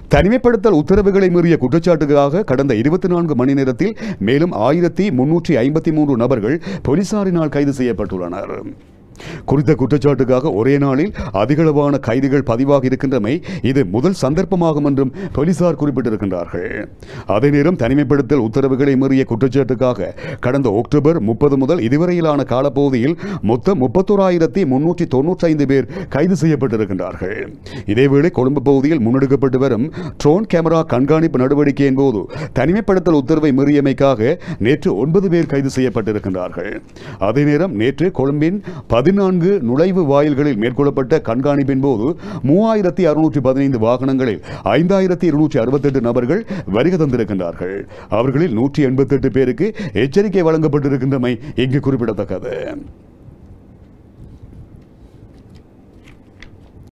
தனிமைப்படுத்தல் உத்தரவுகளை மீறிய குற்றச்சாட்டுக்காக கடந்த இருபத்தி நான்கு மணி நேரத்தில் மேலும் ஆயிரத்தி முன்னூற்றி ஐம்பத்தி மூன்று நபர்கள் போலீசாரினால் கைது செய்யப்பட்டுள்ளனர் குறித்த குற்றச்சாட்டுக்காக ஒரே நாளில் அதிகளவான கைதுகள் பதிவாகி இருக்கின்றமை இது முதல் சந்தர்ப்பமாகும் என்றும் போலீசார் குறிப்பிட்டிருக்கின்றார்கள் அதே நேரம் தனிமைப்படுத்தல் உத்தரவுகளை மீறிய குற்றச்சாட்டுக்காக கடந்த அக்டோபர் முப்பது முதல் இதுவரையிலான காலப்பகுதியில் மொத்தம் முப்பத்தோராயிரத்தி முன்னூற்றி தொன்னூற்றி ஐந்து பேர் கைது செய்யப்பட்டிருக்கின்றார்கள் இதேவேளை கொழும்பு பகுதியில் முன்னெடுக்கப்பட்டு வரும் ட்ரோன் கேமரா கண்காணிப்பு நடவடிக்கையின் போது தனிமைப்படுத்தல் உத்தரவை மீறியமைக்காக நேற்று ஒன்பது பேர் கைது செய்யப்பட்டிருக்கின்றார்கள் அதே நேரம் நேற்று கொழும்பின் பதினான்கு நுழைவு வாயில்களில் மேற்கொள்ளப்பட்ட கண்காணிப்பின் போது மூவாயிரத்தி அறுநூற்றி பதினைந்து வாகனங்களில் ஐந்தாயிரத்தி இருநூற்றி அறுபத்தெட்டு நபர்கள் வருகை தந்திருக்கின்றார்கள் அவர்களில் நூற்றி எண்பத்தெட்டு பேருக்கு எச்சரிக்கை வழங்கப்பட்டிருக்கின்றமை இங்கு குறிப்பிடத்தக்கது